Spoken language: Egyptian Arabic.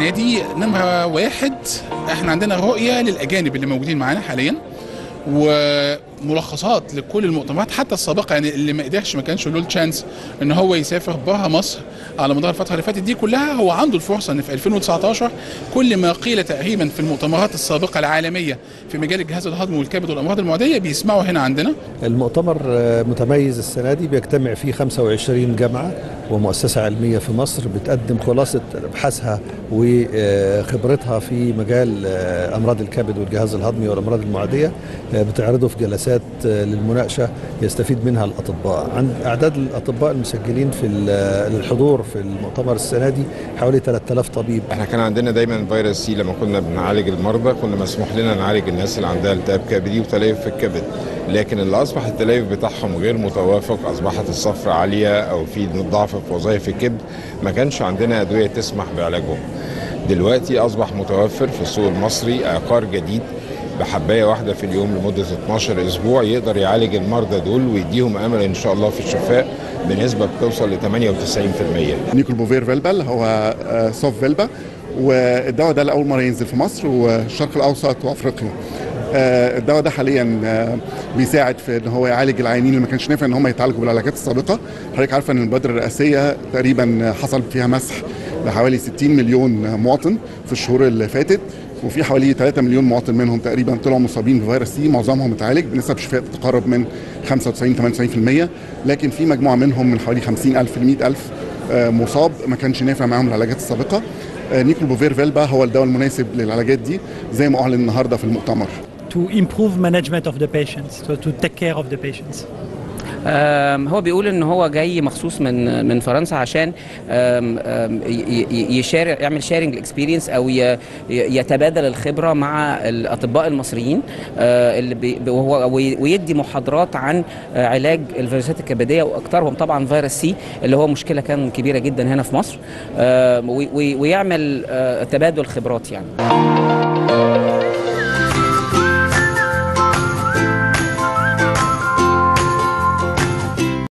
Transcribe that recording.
السنه دي نمره واحد احنا عندنا رؤيه للاجانب اللي موجودين معانا حاليا وملخصات لكل المؤتمرات حتى السابقه يعني اللي ما قدرش ما كانش له الشانس ان هو يسافر بره مصر على مدار الفتره اللي فاتت دي كلها هو عنده الفرصه ان في 2019 كل ما قيل تقريبا في المؤتمرات السابقه العالميه في مجال الجهاز الهضمي والكبد والامراض المعديه بيسمعوا هنا عندنا المؤتمر متميز السنة دي بيجتمع فيه 25 جامعة ومؤسسة علمية في مصر بتقدم خلاصة أبحاثها وخبرتها في مجال أمراض الكبد والجهاز الهضمي والأمراض المعدية بتعرضه في جلسات للمناقشة يستفيد منها الأطباء عن أعداد الأطباء المسجلين في للحضور في المؤتمر السنة دي حوالي 3000 طبيب احنا كان عندنا دايما فيروس سي لما كنا بنعالج المرضى كنا مسموح لنا نعالج الناس اللي عندها التهاب كبدي وتليف في الكبد لكن اللي اصبح التليف بتاعهم غير متوافق اصبحت الصفرة عاليه او في ضعف في وظائف الكبد ما كانش عندنا ادويه تسمح بعلاجهم دلوقتي اصبح متوفر في السوق المصري عقار جديد بحبايه واحده في اليوم لمده 12 اسبوع يقدر يعالج المرضى دول ويديهم امل ان شاء الله في الشفاء بنسبه بتوصل ل 98% نيكولبوفير فيلبا اللي هو آه، سوف فيلبا والدواء ده لاول مره ينزل في مصر والشرق الاوسط وافريقيا آه، الدواء ده حاليا آه، بيساعد في ان هو يعالج العيانين اللي ما كانش نافع ان هم يتعالجوا بالعلاجات السابقه حضرتك عارفه ان المبادره الرئاسيه تقريبا حصل فيها مسح لحوالي 60 مليون مواطن في الشهور اللي فاتت وفي حوالي 3 مليون مواطن منهم تقريبا طلعوا مصابين بفيروس سي معظمهم اتعالج بنسب شفاء تتقرب من 95 98% لكن في مجموعه منهم من حوالي 50000 ل 100000 آه، مصاب ما كانش نافع معاهم العلاجات السابقه آه، نيكولبوفير فيلبا هو الدواء المناسب للعلاجات دي زي ما اعلن النهارده في المؤتمر to improve management of the patients, so to take care of the patients. آم، هو بيقول ان هو جاي مخصوص من من فرنسا عشان آم، آم، ي- ي- يشار يعمل شيرنج اكسبيرينس او ي- ي- يتبادل الخبره مع الاطباء المصريين آه، اللي بي- وهو وي- ويدي محاضرات عن آه، علاج الفيروسات الكبديه واكثرهم طبعا فيروس سي اللي هو مشكله كان كبيره جدا هنا في مصر آه، وي- وي- ويعمل آه، تبادل خبرات يعني